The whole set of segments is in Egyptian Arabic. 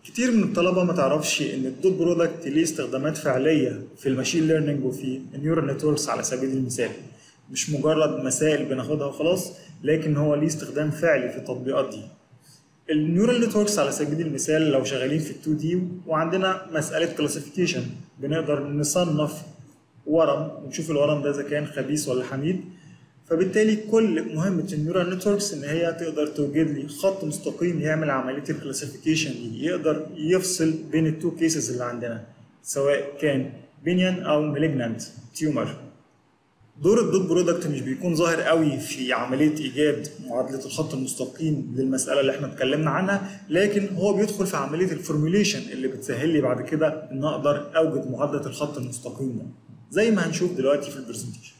كتير من الطلبة ما تعرفش إن الدوت برودكت ليه استخدامات فعلية في الماشين ليرنينج وفي النيورال نتوركس على سبيل المثال مش مجرد مسائل بناخدها وخلاص لكن هو ليه استخدام فعلي في التطبيقات دي النيورال نتوركس على سبيل المثال لو شغالين في ال 2 دي وعندنا مسألة كلاسيفيكيشن بنقدر نصنف ورم ونشوف الورم ده إذا كان خبيث ولا حميد فبالتالي كل مهمة النيورال نتوركس إن هي تقدر توجد لي خط مستقيم يعمل عملية الكلاسيفيكيشن دي يقدر يفصل بين التو كيسز اللي عندنا سواء كان بنيان أو مالجنانت تيومر دور الدوت برودكت مش بيكون ظاهر قوي في عملية إيجاد معادلة الخط المستقيم للمسألة اللي احنا اتكلمنا عنها لكن هو بيدخل في عملية الفورميوليشن اللي بتسهل لي بعد كده إن أقدر أوجد معادلة الخط المستقيم ده زي ما هنشوف دلوقتي في البرزنتيشن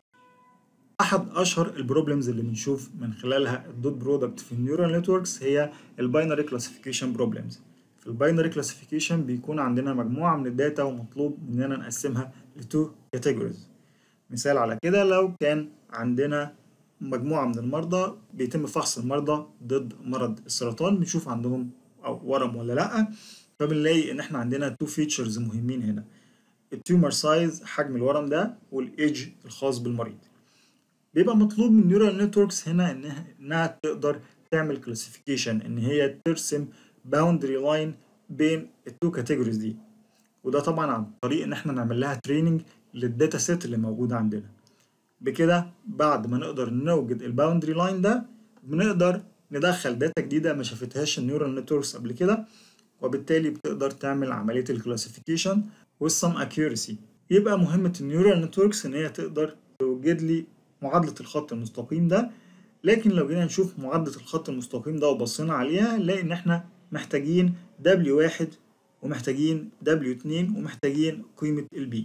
احد اشهر البروبلمز اللي بنشوف من خلالها الدوت برودكت في النيورال نتوركس هي الباينري كلاسيفيكيشن بروبلمز في الباينري كلاسيفيكيشن بيكون عندنا مجموعه من الداتا ومطلوب مننا نقسمها لتو كاتيجوريز مثال على كده لو كان عندنا مجموعه من المرضى بيتم فحص المرضى ضد مرض السرطان بنشوف عندهم او ورم ولا لا فبنلاقي ان احنا عندنا تو فيتشرز مهمين هنا التيومر سايز حجم الورم ده والايدج الخاص بالمريض بيبقى مطلوب من نيورال نتوركس هنا انها انها تقدر تعمل كلاسيفيكيشن ان هي ترسم باوندري لاين بين التو كاتيجوريز دي وده طبعا عن طريق ان احنا نعمل لها تريننج للداتا سيت اللي موجوده عندنا بكده بعد ما نقدر نوجد الباوندري لاين ده بنقدر ندخل داتا جديده ما شافتهاش النيورال نتوركس قبل كده وبالتالي بتقدر تعمل عمليه الكلاسيفيكيشن والسم اكيورسي يبقى مهمه النيورال نتوركس ان هي تقدر توجد لي معادلة الخط المستقيم ده لكن لو جينا نشوف معادلة الخط المستقيم ده وبصينا عليها نلاقي إن إحنا محتاجين W1 ومحتاجين W2 ومحتاجين قيمة البي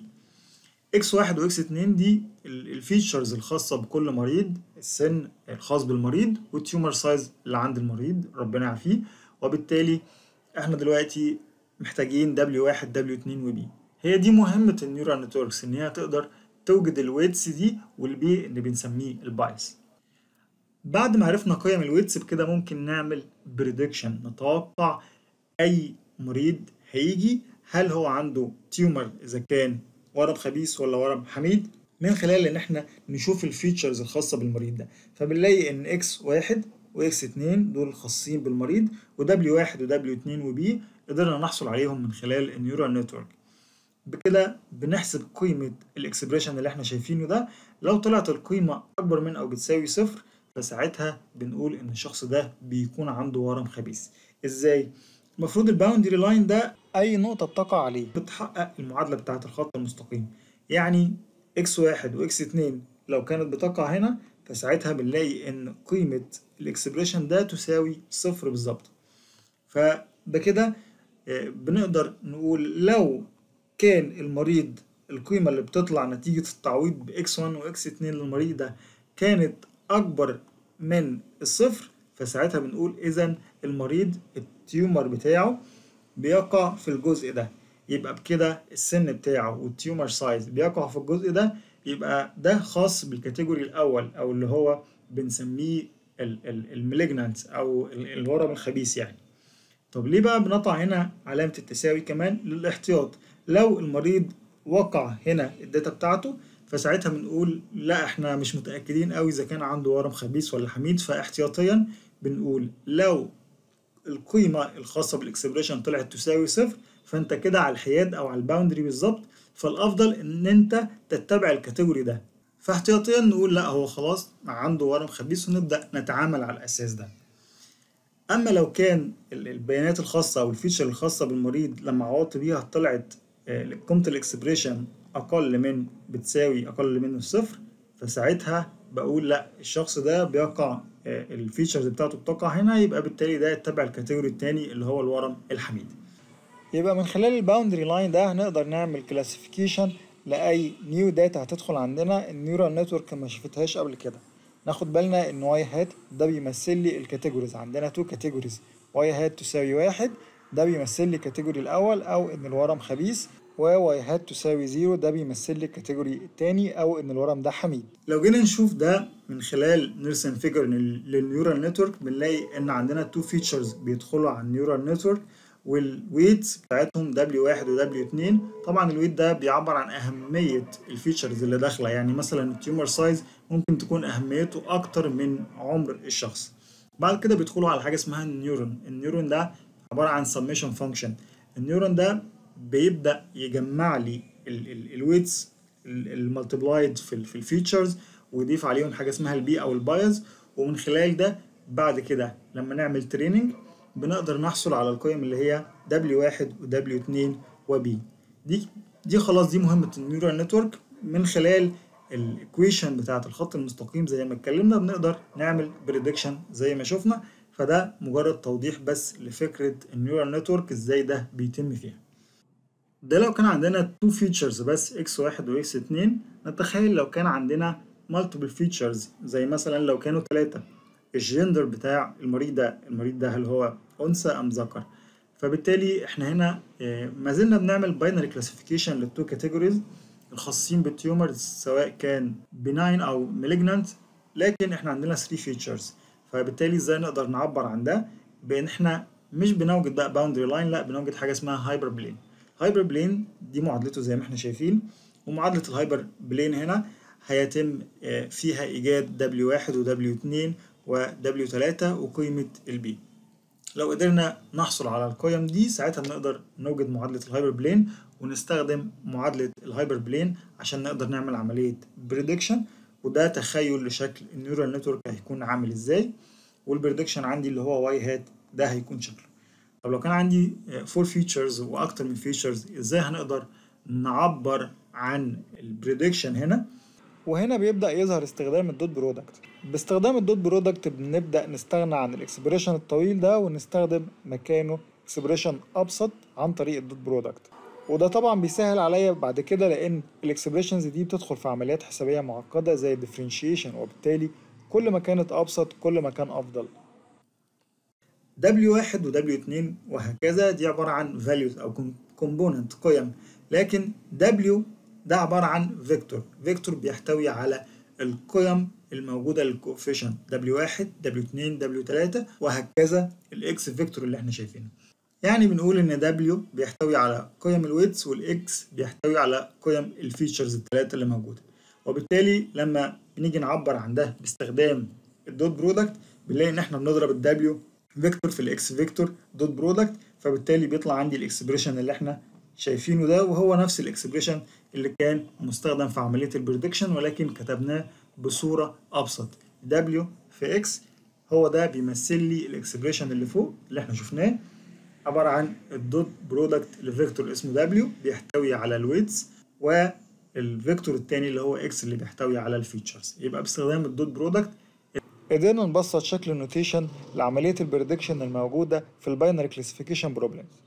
X1 و X2 دي الفيتشرز الخاصة بكل مريض السن الخاص بالمريض والتيومر سايز اللي عند المريض ربنا يعافيه وبالتالي احنا دلوقتي محتاجين W1 W2 وB هي دي مهمة النيورال نتوركس إن هي تقدر توجد الويتس دي والبي اللي بنسميه البايس بعد ما عرفنا قيم الويتس بكده ممكن نعمل بريدكشن نتوقع اي مريض هيجي هل هو عنده تيومر اذا كان ورم خبيث ولا ورم حميد من خلال ان احنا نشوف الفيتشرز الخاصه بالمريض ده فبنلاقي ان اكس واحد واكس اتنين دول خاصين بالمريض ودبليو واحد ودبليو اتنين وبي قدرنا نحصل عليهم من خلال النيورال نتورك بكده بنحسب قيمة الإكسبريشن اللي احنا شايفينه ده لو طلعت القيمة أكبر من أو بتساوي صفر فساعتها بنقول إن الشخص ده بيكون عنده ورم خبيث إزاي؟ المفروض الباوندري لاين ده أي نقطة بتقع عليه بتحقق المعادلة بتاعة الخط المستقيم يعني إكس واحد وإكس اتنين لو كانت بتقع هنا فساعتها بنلاقي إن قيمة الإكسبريشن ده تساوي صفر بالظبط فبكده بنقدر نقول لو كان المريض القيمة اللي بتطلع نتيجة التعويض ب x1 و x2 للمريض ده كانت أكبر من الصفر فساعتها بنقول إذا المريض التيومر بتاعه بيقع في الجزء ده يبقى بكده السن بتاعه والتيومر سايز بيقع في الجزء ده يبقى ده خاص بالكاتيجوري الأول أو اللي هو بنسميه المليجنانت أو الورم الخبيث يعني طب ليه بقى بنقطع هنا علامة التساوي كمان للاحتياط لو المريض وقع هنا الداتا بتاعته فساعتها بنقول لا احنا مش متأكدين قوي اذا كان عنده ورم خبيث ولا حميد فاحتياطيا بنقول لو القيمة الخاصة بالاكسبريشن طلعت تساوي صفر فانت كده على الحياد او على الباوندري بالظبط فالافضل ان انت تتبع الكاتيجوري ده فاحتياطيا نقول لا هو خلاص عنده ورم خبيث ونبدأ نتعامل على الاساس ده اما لو كان البيانات الخاصة او الفيتشر الخاصة بالمريض لما عوضت بيها طلعت قيمة الاكسبريشن أقل من بتساوي أقل من الصفر فساعتها بقول لا الشخص ده بيقع الفيتشرز بتاعته بتقع هنا يبقى بالتالي ده يتبع الكاتيجوري التاني اللي هو الورم الحميد يبقى من خلال الباوندري لاين ده هنقدر نعمل كلاسيفيكيشن لأي نيو داتا هتدخل عندنا النيورال نتورك ما شفتهاش قبل كده ناخد بالنا ان واي هات ده بيمثل لي الكاتيجوريز عندنا تو كاتيجوريز واي هات تساوي واحد ده بيمثل لي الكاتيجوري الأول أو إن الورم خبيث وواي هات تساوي زيرو ده بيمثل لي الكاتيجوري التاني أو إن الورم ده حميد. لو جينا نشوف ده من خلال نرسم فيجر للنيورال نتورك بنلاقي إن عندنا تو فيتشرز بيدخلوا على النيورال نتورك والويتس بتاعتهم W1 و W2 طبعا الويت ده بيعبر عن أهمية الفيتشرز اللي داخلة يعني مثلا التيومر سايز ممكن تكون أهميته أكتر من عمر الشخص بعد كده بيدخلوا على حاجة اسمها النيورون النيورون ده عبارة عن سميشن فانكشن النيورون ده بيبدأ يجمع لي الويتس المالتيبلايد في في الفيتشرز ويضيف عليهم حاجة اسمها البي أو البايز ومن خلال ده بعد كده لما نعمل تريننج بنقدر نحصل على القيم اللي هي W1 و W2 و B دي دي خلاص دي مهمة النيورال نتورك من خلال الايكويشن بتاعة الخط المستقيم زي ما اتكلمنا بنقدر نعمل بريدكشن زي ما شفنا فده مجرد توضيح بس لفكرة النيورال نتورك ازاي ده بيتم فيها ده لو كان عندنا تو فيتشرز بس x1 و x2 نتخيل لو كان عندنا multiple features زي مثلا لو كانوا ثلاثة الجندر بتاع المريض ده المريض ده هل هو انثى ام ذكر فبالتالي احنا هنا ما زلنا بنعمل باينري كلاسيفيكيشن للتو كاتيجوريز الخاصين بالتيومرز سواء كان بناين او مالجنانت لكن احنا عندنا 3 فيتشرز فبالتالي ازاي نقدر نعبر عن ده بان احنا مش بنوجد بقى باوندري لاين لا بنوجد حاجه اسمها هايبر بلين هايبر بلين دي معادلته زي ما احنا شايفين ومعادله الهايبر بلين هنا هيتم فيها ايجاد W1 و W2 و W3 وقيمة البي لو قدرنا نحصل على القيم دي ساعتها بنقدر نوجد معادلة الهايبر بلين ونستخدم معادلة الهايبر بلين عشان نقدر نعمل عملية بريدكشن وده تخيل لشكل النيورال نتورك هيكون عامل ازاي والبريدكشن عندي اللي هو واي هات ده هيكون شكله طب لو كان عندي فور فيتشرز واكتر من فيتشرز ازاي هنقدر نعبر عن البريدكشن هنا وهنا بيبدأ يظهر استخدام الدوت برودكت باستخدام الدوت برودكت بنبدأ نستغنى عن الاكسبريشن الطويل ده ونستخدم مكانه اكسبريشن أبسط عن طريق الدوت برودكت وده طبعا بيسهل عليا بعد كده لأن الاكسبريشنز دي بتدخل في عمليات حسابية معقدة زي الديفرنشيشن وبالتالي كل ما كانت أبسط كل ما كان أفضل W1 و W2 وهكذا دي عبارة عن values أو component قيم لكن W ده عبارة عن فيكتور فيكتور بيحتوي على القيم الموجودة للكوفيشن W1 W2 W3 وهكذا الاكس فيكتور اللي احنا شايفينه يعني بنقول ان W بيحتوي على قيم الويتس والاكس بيحتوي على قيم الفيتشرز الثلاثة اللي موجودة وبالتالي لما بنيجي نعبر عن ده باستخدام الدوت برودكت بنلاقي ان احنا بنضرب الدبليو فيكتور في الاكس فيكتور دوت برودكت فبالتالي بيطلع عندي الاكسبريشن اللي احنا شايفينه ده وهو نفس الاكسبريشن اللي كان مستخدم في عملية البريدكشن ولكن كتبناه بصورة أبسط W في X هو ده بيمثل لي الاكسبريشن اللي فوق اللي احنا شفناه عبارة عن الدوت برودكت لفيكتور اسمه W بيحتوي على الويتس والفيكتور التاني اللي هو X اللي بيحتوي على الفيتشرز يبقى باستخدام الدوت برودكت قدرنا نبسط شكل النوتيشن لعملية البريدكشن الموجودة في الباينري كلاسيفيكيشن بروبلمز